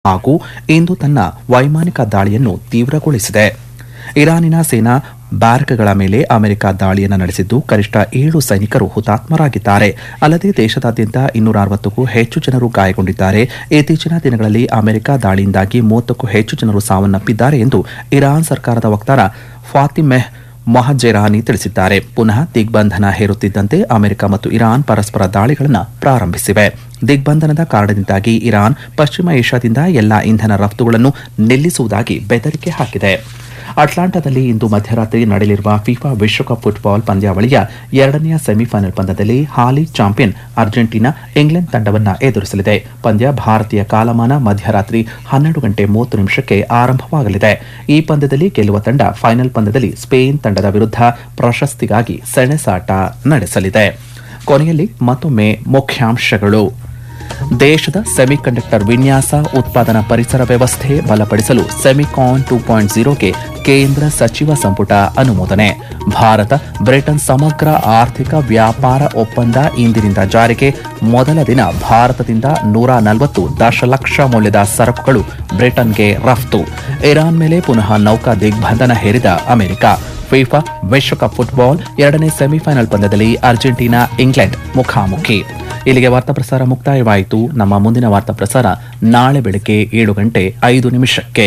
ಹಾಗೂ ಇಂದು ತನ್ನ ವೈಮಾನಿಕ ದಾಳಿಯನ್ನು ತೀವ್ರಗೊಳಿಸಿದೆ ಇರಾನಿನ ಸೇನಾ ಬ್ಯಾರಕ್ಗಳ ಮೇಲೆ ಅಮೆರಿಕ ದಾಳಿಯನ್ನು ನಡೆಸಿದ್ದು ಕನಿಷ್ಠ ಏಳು ಸೈನಿಕರು ಹುತಾತ್ಮರಾಗಿದ್ದಾರೆ ಅಲ್ಲದೆ ದೇಶದಾದ್ಯಂತ ಇನ್ನೂರ ಅರವತ್ತಕ್ಕೂ ಹೆಚ್ಚು ಜನರು ಗಾಯಗೊಂಡಿದ್ದಾರೆ ಇತ್ತೀಚಿನ ದಿನಗಳಲ್ಲಿ ಅಮೆರಿಕ ದಾಳಿಯಿಂದಾಗಿ ಮೂವತ್ತಕ್ಕೂ ಹೆಚ್ಚು ಜನರು ಸಾವನ್ನಪ್ಪಿದ್ದಾರೆ ಎಂದು ಇರಾನ್ ಸರ್ಕಾರದ ವಕ್ತಾರ ಫಾತಿಮೆಹ್ ಮೊಹಜೆರಾನಿ ತಿಳಿಸಿದ್ದಾರೆ ಪುನಃ ದಿಗ್ಬಂಧನ ಹೇರುತ್ತಿದ್ದಂತೆ ಅಮೆರಿಕ ಮತ್ತು ಇರಾನ್ ಪರಸ್ಪರ ದಾಳಿಗಳನ್ನು ಪ್ರಾರಂಭಿಸಿವೆ ದಿಗ್ಬಂಧನದ ಕಾರಣದಿಂದಾಗಿ ಇರಾನ್ ಪಶ್ಚಿಮ ಏಷ್ಯಾದಿಂದ ಎಲ್ಲಾ ಇಂಧನ ರಫ್ತುಗಳನ್ನು ನಿಲ್ಲಿಸುವುದಾಗಿ ಬೆದರಿಕೆ ಹಾಕಿದೆ ಅಟ್ಲಾಂಟಾದಲ್ಲಿ ಇಂದು ಮಧ್ಯರಾತ್ರಿ ನಡೆಯಲಿರುವ ಫಿಫಾ ವಿಶ್ವಕಪ್ ಫುಟ್ಬಾಲ್ ಪಂದ್ಯಾವಳಿಯ ಎರಡನೆಯ ಸೆಮಿಫೈನಲ್ ಪಂದ್ಯದಲ್ಲಿ ಹಾಲಿ ಚಾಂಪಿಯನ್ ಅರ್ಜೆಂಟೀನಾ ಇಂಗ್ಲೆಂಡ್ ತಂಡವನ್ನು ಎದುರಿಸಲಿದೆ ಪಂದ್ಯ ಭಾರತೀಯ ಕಾಲಮಾನ ಮಧ್ಯರಾತ್ರಿ ಹನ್ನೆರಡು ಗಂಟೆ ಮೂವತ್ತು ನಿಮಿಷಕ್ಕೆ ಆರಂಭವಾಗಲಿದೆ ಈ ಪಂದ್ಯದಲ್ಲಿ ಗೆಲ್ಲುವ ತಂಡ ಫೈನಲ್ ಪಂದ್ಯದಲ್ಲಿ ಸ್ಪೇನ್ ತಂಡದ ವಿರುದ್ಧ ಪ್ರಶಸ್ತಿಗಾಗಿ ಸೆಣಸಾಟ ನಡೆಸಲಿದೆ ಕೊನೆಯಲ್ಲಿ ಮತ್ತೊಮ್ಮೆ ಮುಖ್ಯಾಂಶಗಳು ದೇಶದ ಸೆಮಿಕಂಡಕ್ಟರ್ ವಿನ್ಯಾಸ ಉತ್ಪಾದನಾ ಪರಿಸರ ವ್ಯವಸ್ಥೆ ಬಲಪಡಿಸಲು ಸೆಮಿಕಾನ್ ಟೂ ಪಾಯಿಂಟ್ ಜೀರೋಗೆ ಕೇಂದ್ರ ಸಚಿವ ಸಂಪುಟ ಅನುಮೋದನೆ ಭಾರತ ಬ್ರಿಟನ್ ಸಮಗ್ರ ಆರ್ಥಿಕ ವ್ಯಾಪಾರ ಒಪ್ಪಂದ ಇಂದಿನಿಂದ ಜಾರಿಗೆ ಮೊದಲ ದಿನ ಭಾರತದಿಂದ ನೂರ ನಲವತ್ತು ದಶಲಕ್ಷ ಮೌಲ್ಯದ ಸರಕುಗಳು ಬ್ರಿಟನ್ಗೆ ರಫ್ತು ಇರಾನ್ ಮೇಲೆ ಪುನಃ ನೌಕಾ ದಿಗ್ಬಂಧನ ಹೇರಿದ ಅಮೆರಿಕ ಫಿಫಾ ವಿಶ್ವಕಪ್ ಫುಟ್ಬಾಲ್ ಎರಡನೇ ಸೆಮಿಫೈನಲ್ ಪಂದ್ಯದಲ್ಲಿ ಅರ್ಜೆಂಟೀನಾ ಇಂಗ್ಲೆಂಡ್ ಮುಖಾಮುಖಿ ಇಲ್ಲಿಗೆ ವಾರ್ತಾ ಪ್ರಸಾರ ಮುಕ್ತಾಯವಾಯಿತು ನಮ್ಮ ಮುಂದಿನ ವಾರ್ತಾ ಪ್ರಸಾರ ನಾಳೆ ಬೆಳಗ್ಗೆ ಏಳು ಗಂಟೆ ಐದು ನಿಮಿಷಕ್ಕೆ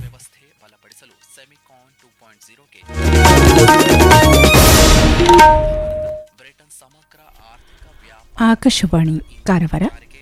ಆಕಾಶವಾಣಿ ಕಾರವಾರ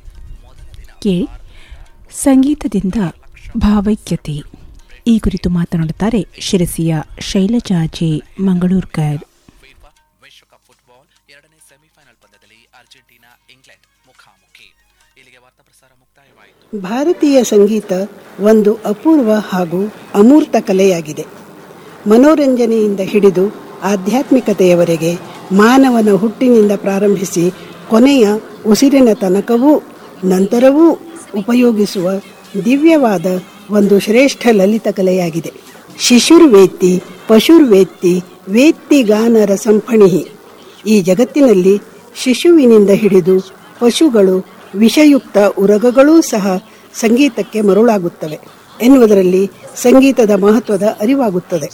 ಕೇಳಿ ಸಂಗೀತದಿಂದ ಭಾವೈಕ್ಯತೆ ಈ ಕುರಿತು ಮಾತನಾಡುತ್ತಾರೆ ಶಿರಸಿಯ ಶೈಲಜಾ ಜೆ ಮಂಗಳೂರ್ಕರ್ ವಿಶ್ವಕಪ್ ಫುಟ್ಬಾಲ್ ಎರಡನೇ ಸೆಮಿಫೈನಲ್ ಪಂದ್ಯದಲ್ಲಿ ಅರ್ಜೆಂಟೀನಾ ಇಂಗ್ಲೆಂಡ್ ಮುಖಾಮುಖಿ ಇಲ್ಲಿಗೆ ವಾರ್ತಾ ಪ್ರಸಾರ ಮುಕ್ತಾಯವಾಯಿತು ಭಾರತೀಯ ಸಂಗೀತ ಒಂದು ಅಪೂರ್ವ ಹಾಗೂ ಅಮೂರ್ತ ಕಲೆಯಾಗಿದೆ ಮನೋರಂಜನೆಯಿಂದ ಹಿಡಿದು ಆಧ್ಯಾತ್ಮಿಕತೆಯವರೆಗೆ ಮಾನವನ ಹುಟ್ಟಿನಿಂದ ಪ್ರಾರಂಭಿಸಿ ಕೊನೆಯ ಉಸಿರಿನ ತನಕವೂ ನಂತರವೂ ಉಪಯೋಗಿಸುವ ದಿವ್ಯವಾದ ಒಂದು ಶ್ರೇಷ್ಠ ಲಲಿತ ಕಲೆಯಾಗಿದೆ ಶಿಶುರ್ವೇತ್ತಿ ಪಶುರ್ವೇತ್ತಿ ವೇತ್ತಿ ಗಾನ ರಸಂಫಣಿಹಿ ಈ ಜಗತ್ತಿನಲ್ಲಿ ಶಿಶುವಿನಿಂದ ಹಿಡಿದು ಪಶುಗಳು ವಿಷಯುಕ್ತ ಉರಗಗಳೂ ಸಹ ಸಂಗೀತಕ್ಕೆ ಮರುಳಾಗುತ್ತವೆ ಎನ್ನುವುದರಲ್ಲಿ ಸಂಗೀತದ ಮಹತ್ವದ ಅರಿವಾಗುತ್ತದೆ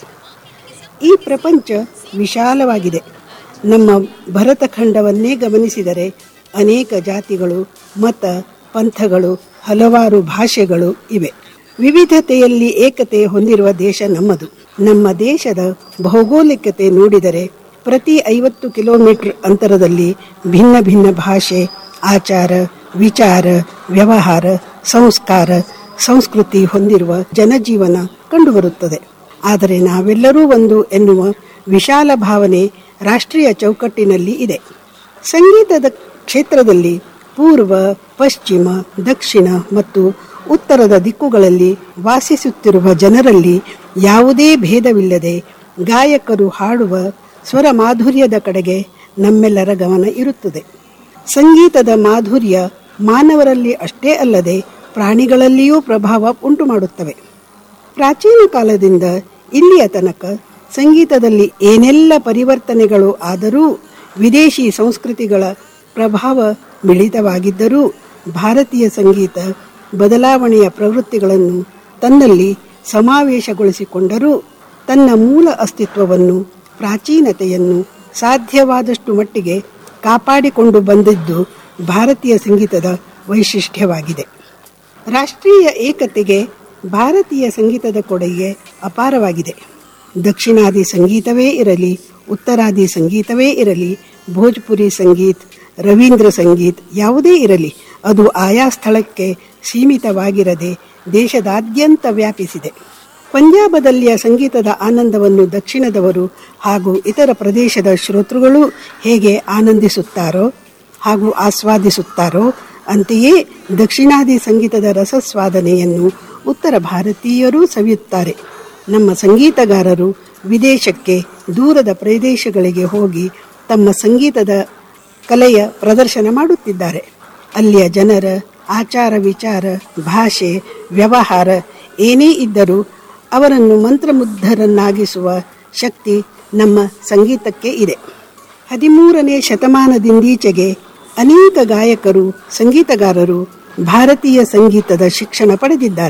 ಈ ಪ್ರಪಂಚ ವಿಶಾಲವಾಗಿದೆ ನಮ್ಮ ಭರತಖಂಡವನ್ನೇ ಗಮನಿಸಿದರೆ ಅನೇಕ ಜಾತಿಗಳು ಮತ ಪಂಥಗಳು ಹಲವಾರು ಭಾಷೆಗಳು ಇವೆ ವಿವಿಧತೆಯಲ್ಲಿ ಏಕತೆ ಹೊಂದಿರುವ ದೇಶ ನಮ್ಮದು ನಮ್ಮ ದೇಶದ ಭೌಗೋಳಿಕತೆ ನೋಡಿದರೆ ಪ್ರತಿ ಐವತ್ತು ಕಿಲೋಮೀಟರ್ ಅಂತರದಲ್ಲಿ ಭಿನ್ನ ಭಿನ್ನ ಭಾಷೆ ಆಚಾರ ವಿಚಾರ ವ್ಯವಹಾರ ಸಂಸ್ಕಾರ ಸಂಸ್ಕೃತಿ ಹೊಂದಿರುವ ಜನಜೀವನ ಕಂಡುಬರುತ್ತದೆ ಆದರೆ ನಾವೆಲ್ಲರೂ ಒಂದು ಎನ್ನುವ ವಿಶಾಲ ಭಾವನೆ ರಾಷ್ಟ್ರೀಯ ಚೌಕಟ್ಟಿನಲ್ಲಿ ಇದೆ ಸಂಗೀತದ ಕ್ಷೇತ್ರದಲ್ಲಿ ಪೂರ್ವ ಪಶ್ಚಿಮ ದಕ್ಷಿಣ ಮತ್ತು ಉತ್ತರದ ದಿಕ್ಕುಗಳಲ್ಲಿ ವಾಸಿಸುತ್ತಿರುವ ಜನರಲ್ಲಿ ಯಾವುದೇ ಭೇದವಿಲ್ಲದೆ ಗಾಯಕರು ಹಾಡುವ ಸ್ವರ ಮಾಧುರ್ಯದ ಕಡೆಗೆ ನಮ್ಮೆಲ್ಲರ ಗಮನ ಇರುತ್ತದೆ ಸಂಗೀತದ ಮಾಧುರ್ಯ ಮಾನವರಲ್ಲಿ ಅಷ್ಟೇ ಅಲ್ಲದೆ ಪ್ರಾಣಿಗಳಲ್ಲಿಯೂ ಪ್ರಭಾವ ಉಂಟು ಮಾಡುತ್ತವೆ ಪ್ರಾಚೀನ ಕಾಲದಿಂದ ಇಲ್ಲಿಯ ತನಕ ಸಂಗೀತದಲ್ಲಿ ಏನೆಲ್ಲ ಪರಿವರ್ತನೆಗಳು ಆದರೂ ವಿದೇಶಿ ಸಂಸ್ಕೃತಿಗಳ ಪ್ರಭಾವ ಮಿಳಿತವಾಗಿದ್ದರೂ ಭಾರತೀಯ ಸಂಗೀತ ಬದಲಾವಣೆಯ ಪ್ರವೃತ್ತಿಗಳನ್ನು ತನ್ನಲ್ಲಿ ಸಮಾವೇಶಗೊಳಿಸಿಕೊಂಡರೂ ತನ್ನ ಮೂಲ ಅಸ್ತಿತ್ವವನ್ನು ಪ್ರಾಚೀನತೆಯನ್ನು ಸಾಧ್ಯವಾದಷ್ಟು ಮಟ್ಟಿಗೆ ಕಾಪಾಡಿಕೊಂಡು ಬಂದಿದ್ದು ಭಾರತೀಯ ಸಂಗೀತದ ವೈಶಿಷ್ಟ್ಯವಾಗಿದೆ ರಾಷ್ಟ್ರೀಯ ಏಕತೆಗೆ ಭಾರತೀಯ ಸಂಗೀತದ ಕೊಡುಗೆ ಅಪಾರವಾಗಿದೆ ದಕ್ಷಿಣಾದಿ ಸಂಗೀತವೇ ಇರಲಿ ಉತ್ತರಾದಿ ಸಂಗೀತವೇ ಇರಲಿ ಭೋಜ್ಪುರಿ ಸಂಗೀತ್ ರವೀಂದ್ರ ಸಂಗೀತ್ ಯಾವುದೇ ಇರಲಿ ಅದು ಆಯಾ ಸ್ಥಳಕ್ಕೆ ಸೀಮಿತವಾಗಿರದೆ ದೇಶದಾದ್ಯಂತ ವ್ಯಾಪಿಸಿದೆ ಪಂಜಾಬದಲ್ಲಿಯ ಸಂಗೀತದ ಆನಂದವನ್ನು ದಕ್ಷಿಣದವರು ಹಾಗೂ ಇತರ ಪ್ರದೇಶದ ಶ್ರೋತೃಗಳು ಹೇಗೆ ಆನಂದಿಸುತ್ತಾರೋ ಹಾಗೂ ಆಸ್ವಾದಿಸುತ್ತಾರೋ ಅಂತೆಯೇ ದಕ್ಷಿಣಾದಿ ಸಂಗೀತದ ರಸಸ್ವಾದನೆಯನ್ನು ಉತ್ತರ ಭಾರತೀಯರೂ ಸವಿಯುತ್ತಾರೆ ನಮ್ಮ ಸಂಗೀತಗಾರರು ವಿದೇಶಕ್ಕೆ ದೂರದ ಪ್ರದೇಶಗಳಿಗೆ ಹೋಗಿ ತಮ್ಮ ಸಂಗೀತದ ಕಲೆಯ ಪ್ರದರ್ಶನ ಮಾಡುತ್ತಿದ್ದಾರೆ ಅಲ್ಲಿಯ ಜನರ ಆಚಾರ ವಿಚಾರ ಭಾಷೆ ವ್ಯವಹಾರ ಏನೇ ಇದ್ದರೂ ಅವರನ್ನು ಮಂತ್ರಮುಗ್ಧರನ್ನಾಗಿಸುವ ಶಕ್ತಿ ನಮ್ಮ ಸಂಗೀತಕ್ಕೆ ಇದೆ ಹದಿಮೂರನೇ ಶತಮಾನದಿಂದೀಚೆಗೆ ಅನೇಕ ಗಾಯಕರು ಸಂಗೀತಗಾರರು ಭಾರತೀಯ ಸಂಗೀತದ ಶಿಕ್ಷಣ ಪಡೆದಿದ್ದಾರೆ